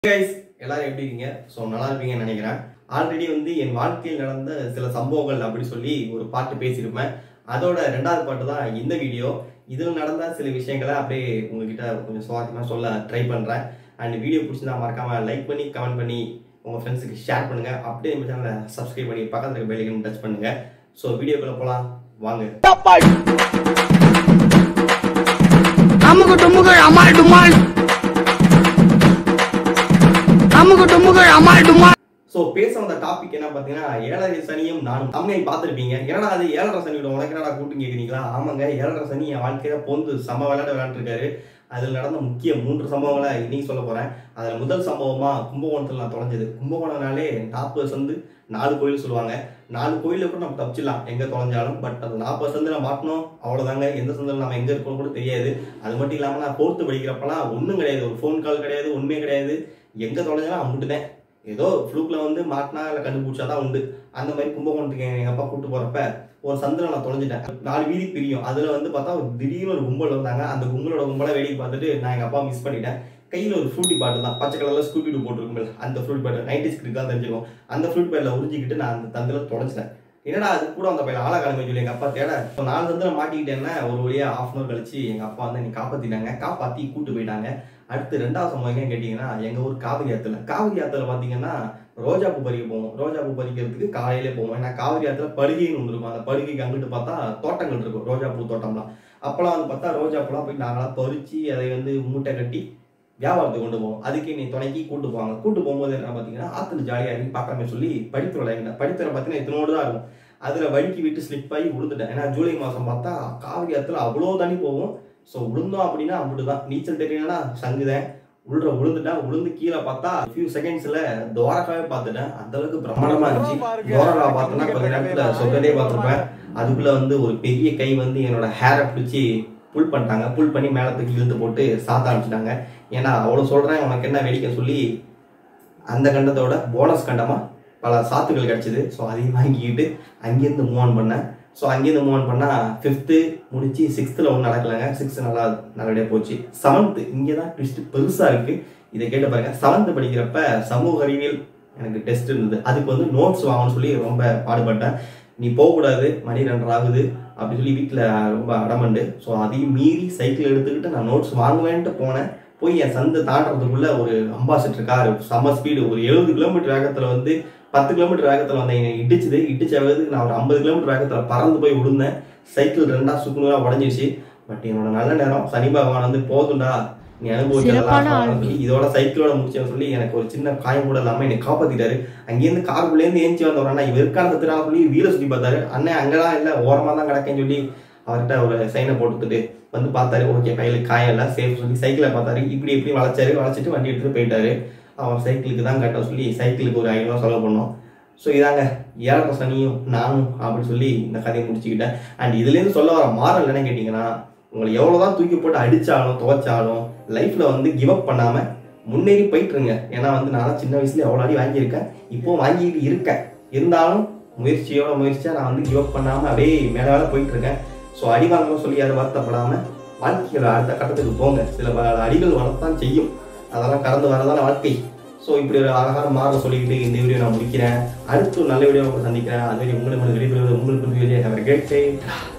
Guys எல்லாரும் எப்படி இருக்கீங்க ஸோ நல்லா இருப்பீங்கன்னு நினைக்கிறேன் ஆல்ரெடி வந்து என் வாழ்க்கையில் நடந்த சில சம்பவங்கள் அப்படி சொல்லி ஒரு பாட்டு பேசியிருப்பேன் அதோட ரெண்டாவது பாட்டு தான் இந்த வீடியோ இதில் நடந்த சில விஷயங்களை அப்படியே உங்ககிட்ட கொஞ்சம் சுவாரஸ்யமாக சொல்ல ட்ரை பண்ணுறேன் அண்ட் வீடியோ பிடிச்சிருந்தா மறக்காம லைக் பண்ணி கமெண்ட் பண்ணி உங்கள் ஃப்ரெண்ட்ஸுக்கு ஷேர் பண்ணுங்க அப்படியே நம்ம சேனலை சப்ஸ்கிரைப் பண்ணி பக்கத்தில் இருக்க பெல்லைக்கன் டச் பண்ணுங்க ஸோ வீடியோக்குள்ள போகலாம் வாங்க அமுகு டுமுகு அமால் டுமால் அமுகு டுமுகு அமால் டுமால் ஸோ பேச வந்த டாபிக் என்ன பார்த்தீங்கன்னா ஏழரை சனியும் நானும் அம்மையை பார்த்துருப்பீங்க ஏன்னா அது ஏழரை சனியோட உனக்கு என்னடா கூட்டம் கேட்குறீங்களா ஆமாங்க ஏழரை சனி என் வாழ்க்கையில பொந்து செம விளையாட விளையாண்டுருக்காரு அதில் நடந்த முக்கிய மூன்று சம்பவங்களை இன்னைக்கு சொல்ல போறேன் அதில் முதல் சம்பவமா கும்பகோணத்தில் நான் தொலைஞ்சது கும்பகோணம்னாலே நாற்பது சந்து நாலு கோயில் சொல்லுவாங்க நாலு கோயில கூட நம்ம தப்பிச்சிடலாம் எங்க தொலைஞ்சாலும் பட் அந்த நாற்பது சந்துல மாட்டணும் அவ்வளவுதாங்க எந்த சந்தில் நம்ம எங்க இருக்கோம் கூட தெரியாது அது மட்டும் இல்லாம நான் ஃபோர்த்து படிக்கிறப்பலாம் ஒன்றும் கிடையாது ஒரு ஃபோன் கால் கிடையாது ஒண்ணுமே கிடையாது எங்க தொலைஞ்சாலும் அம்முட்டுதான் ஏதோ ஃப்ளூக்ல வந்து மாட்டினா இல்லை கண்டுபிடிச்சாதான் உண்டு அந்த மாதிரி கும்பகோணத்துக்கு எங்க அப்பா கூட்டு போறப்ப ஒரு சந்தில நான் தொலைஞ்சிட்டேன் நாலு வீதி பிரியும் அதுல வந்து பார்த்தா ஒரு திடீர்னு ஒரு கும்பல் வந்தாங்க அந்த கும்பலோட கும்பலை வேடிக்கை பார்த்துட்டு நான் எங்க அப்பா மிஸ் பண்ணிட்டேன் கையில ஒரு ஃப்ரூட்டி பாட்டில் தான் பச்சை கலர்ல ஸ்கூபி டூ போட்டுருக்கும்ல அந்த ஃப்ரூட் பாட்டில் நைன்டி ஸ்கிரிட் தான் தெரிஞ்சிருக்கும் அந்த ஃப்ரூட் பாட்டில் உறிஞ்சிக்கிட்டு நான் அந்த தந்தில தொலைச்சிட்டேன் என்னடா அது கூட அந்த பையன் ஆளா கிளம்பி சொல்லி எங்க அப்பா தேட இப்போ நாலு சந்தில மாட்டிக்கிட்டேன்னா ஒரு வழியா ஹாஃப் அன் கழிச்சு எங்க அப்பா வந்து என்னை காப்பாத்திட்டாங்க காப்பாத்தி கூட்டு போயிட்டாங்க அடுத்து ரெண்டாவது சம்பவம் என்னன்னு கேட்டீங்கன்னா எங்க ஊர் காவிரி ஆத்துல காவிரி ஆத்துல பாத்தீங்கன்னா ரோஜா பூ பறிக்க போவோம் ரோஜா பூ பறிக்கிறதுக்கு காலையிலே போவோம் ஏன்னா காவிரி ஆத்துல படுகைன்னு ஒன்று இருக்கும் அந்த படுகைக்கு அங்கிட்டு பார்த்தா தோட்டங்கள் இருக்கும் ரோஜா பூ தோட்டம்லாம் அப்பெல்லாம் வந்து பார்த்தா ரோஜா பூலாம் போய் நாங்களாம் பறிச்சு அதை வந்து மூட்டை கட்டி வியாபாரத்துக்கு கொண்டு போவோம் அதுக்கு நீ துணைக்கி கூட்டு போவாங்க கூட்டு போகும்போது என்ன பார்த்தீங்கன்னா ஆத்துல ஜாலியாக இறங்கி பார்க்காம சொல்லி படித்துறை விளையாடினேன் படித்துறை பார்த்தீங்கன்னா இத்தனோடு தான் இருக்கும் அதில் வழுக்கி விட்டு ஸ்லிப் ஆகி விழுந்துட்டேன் ஏன்னா ஜூலை மாதம் பார்த்தா காவிரி ஆத்துல அவ்வளோ தண்ணி போகும் ஸோ விழுந்தோம் அப்படின்னா அப்படிதான் நீச்சல் தெரியலன்னா சங்குதேன் உள்ள விழுந்துட்டேன் விழுந்து கீழே பார்த்தா ஃபியூ செகண்ட்ஸ்ல துவாரகாவே பார்த்துட்டேன் அந்த அளவுக்கு பிரமாண்டமா இருந்துச்சு துவாரகா பார்த்தோன்னா கொஞ்ச நேரத்துல சொர்க்கதே பார்த்துருப்பேன் அதுக்குள்ள வந்து ஒரு பெரிய கை வந்து என்னோட ஹேரை பிடிச்சி புல் பண்ணிட்டாங்க புல் பண்ணி மேலே தூக்கி இழுத்து போட்டு சாத்த ஆரம்பிச்சிட்டாங்க ஏன்னா அவ்வளோ சொல்றேன் உனக்கு என்ன வேடிக்கை சொல்லி அந்த கண்டத்தோட போனஸ் கண்டமா பல சாத்துகள் கிடைச்சிது ஸோ அதையும் வாங்கிக்கிட்டு அங்கேருந்து மூவ் ஆன் பண்ணேன் ஸோ அங்கேருந்து மூவ் ஆன் பண்ணால் ஃபிஃப்த்து முடிச்சு சிக்ஸ்த்தில் ஒன்றும் நடக்கலைங்க சிக்ஸ்த் நல்லா நல்லபடியாக போச்சு செவன்த்து இங்கே தான் ட்விஸ்ட் பெருசாக இருக்குது இதை கேட்டு பாருங்க செவன்த்து படிக்கிறப்ப சமூக அறிவியல் எனக்கு டெஸ்ட் இருந்தது அதுக்கு வந்து நோட்ஸ் வாங்கணும்னு சொல்லி ரொம்ப பாடுபட்டேன் நீ போகக்கூடாது மணி ரெண்டரை ஆகுது அப்படி சொல்லி வீட்டில் ரொம்ப அடமண்டு ஸோ அதையும் மீறி சைக்கிள் எடுத்துக்கிட்டு நான் நோட்ஸ் வாங்குவேன்ட்டு போனேன் போய் என் சந்தை தாண்டறதுக்குள்ள ஒரு அம்பாசிடர் கார் செம்ம ஸ்பீடு ஒரு எழுபது கிலோமீட்டர் வேகத்தில் வந்து பத்து கிலோமீட்டர் வேகத்தில் வந்து என்னை இடிச்சுது இடிச்ச வேகத்துக்கு நான் ஒரு ஐம்பது கிலோமீட்டர் வேகத்தில் பறந்து போய் விழுந்தேன் சைக்கிள் ரெண்டா சுக்குநூறாக உடஞ்சிருச்சு பட் என்னோட நல்ல நேரம் சனி பகவான் வந்து போதும்டா நீ சிறப்பான அனுபவிச்சதெல்லாம் ஆள்வி. சொல்லி இதோட சைக்கிளோட முடிச்சேன்னு சொல்லி எனக்கு ஒரு சின்ன காயம் கூட இல்லாமல் என்னை காப்பாத்திட்டாரு அங்கேருந்து காருக்குள்ளேருந்து ஏஞ்சி வந்தவர் அண்ணா இவர் இருக்கான சத்துறான்னு சொல்லி வீர சுத்தி பார்த்தாரு அண்ணன் அங்கெல்லாம் இல்லை ஓரமாக தான் கிடக்கேன்னு சொல்லி அவர்கிட்ட ஒரு சைனை போட்டுட்டு வந்து பார்த்தாரு ஓகே கையில் காயம் இல்லை சேஃப் சொல்லி சைக்கிளை பார்த்தாரு இப்படி இப்படி வளைச்சாரு வளைச்சிட்டு வண்டி எடுத்துட்டு போயிட்டாரு அவர் சைக்கிளுக்கு தான் கட்ட சொல்லி சைக்கிளுக்கு ஒரு ஐநூறுவா செலவு பண்ணோம் ஸோ இதாங்க ஏழரை சனியும் நானும் அப்படின்னு சொல்லி இந்த கதையை முடிச்சுக்கிட்டேன் அண்ட் இதுலேருந்து சொல்ல வர மாறல் என்னன்னு கேட்டிங்கன்னா உங்களை எவ்வளோதான் தூக்கி போட்டு அடிச்சாலும் துவைச்சாலும் லைஃப்ல வந்து கிவ் அப் பண்ணாம முன்னேறி போயிட்டுருங்க ஏன்னா வந்து நான் சின்ன வயசுல எவ்வளோ அடி வாங்கியிருக்கேன் இப்போ வாங்கிட்டு இருக்கேன் இருந்தாலும் முயற்சியோட முயற்சியா நான் வந்து கிவ் அப் பண்ணாம அப்படியே மேலே மேலே போயிட்டு இருக்கேன் ஸோ அடி வாங்கணும் சொல்லி யாரும் வருத்தப்படாம வாழ்க்கையோட அடுத்த கட்டத்துக்கு போங்க சில பல அடிகள் வரத்தான் செய்யும் அதெல்லாம் கடந்து வரதான வாழ்க்கை ஸோ இப்படி ஒரு அழகான மாற சொல்லிக்கிட்டு இந்த வீடியோ நான் முடிக்கிறேன் அடுத்து ஒரு நல்ல வீடியோ சந்திக்கிறேன் அது வரை உங்களுக்கு விடைபெறுவது உங்களுக்கு விஜய் ஹேவ் கேட்